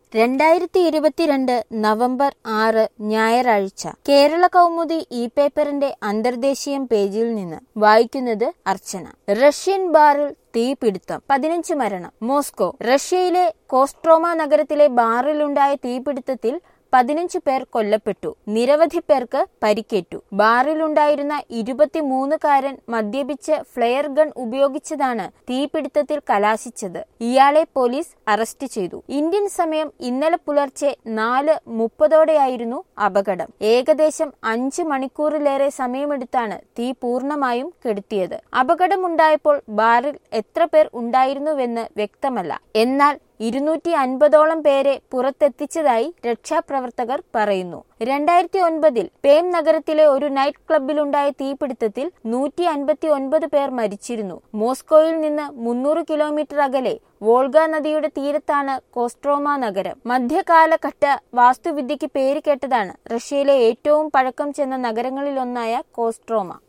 രണ്ടായിരത്തി ഇരുപത്തിരണ്ട് നവംബർ ആറ് ഞായറാഴ്ച കേരള കൗമുദി ഇ പേപ്പറിന്റെ അന്തർദേശീയം പേജിൽ നിന്ന് വായിക്കുന്നത് അർച്ചന റഷ്യൻ ബാറിൽ തീപിടുത്തം പതിനഞ്ച് മരണം മോസ്കോ റഷ്യയിലെ കോസ്ട്രോമ നഗരത്തിലെ ബാറിലുണ്ടായ തീപിടുത്തത്തിൽ പതിനഞ്ച് പേർ കൊല്ലപ്പെട്ടു നിരവധി പേർക്ക് പരിക്കേറ്റു ബാറിലുണ്ടായിരുന്ന ഇരുപത്തിമൂന്നുകാരൻ മദ്യപിച്ച് ഫ്ലെയർ ഗൺ ഉപയോഗിച്ചതാണ് തീപിടുത്തത്തിൽ കലാശിച്ചത് ഇയാളെ പോലീസ് അറസ്റ്റ് ചെയ്തു ഇന്ത്യൻ സമയം ഇന്നലെ പുലർച്ചെ നാല് മുപ്പതോടെയായിരുന്നു അപകടം ഏകദേശം അഞ്ച് മണിക്കൂറിലേറെ സമയമെടുത്താണ് തീ പൂർണ്ണമായും കെടുത്തിയത് അപകടമുണ്ടായപ്പോൾ ബാറിൽ എത്ര പേർ ഉണ്ടായിരുന്നുവെന്ന് വ്യക്തമല്ല എന്നാൽ ഇരുന്നൂറ്റി അൻപതോളം പേരെ പുറത്തെത്തിച്ചതായി രക്ഷാപ്രവർത്തകർ പറയുന്നു രണ്ടായിരത്തി ഒൻപതിൽ പേം നഗരത്തിലെ ഒരു നൈറ്റ് ക്ലബിലുണ്ടായ തീപിടുത്തത്തിൽ നൂറ്റി അൻപത്തി ഒൻപത് പേർ മരിച്ചിരുന്നു മോസ്കോയിൽ നിന്ന് മുന്നൂറ് കിലോമീറ്റർ അകലെ വോൾഗ നദിയുടെ തീരത്താണ് കോസ്ട്രോമ നഗരം മധ്യകാലഘട്ട വാസ്തുവിദ്യയ്ക്ക് പേര് കേട്ടതാണ് റഷ്യയിലെ ഏറ്റവും പഴക്കം ചെന്ന നഗരങ്ങളിലൊന്നായ കോസ്ട്രോമ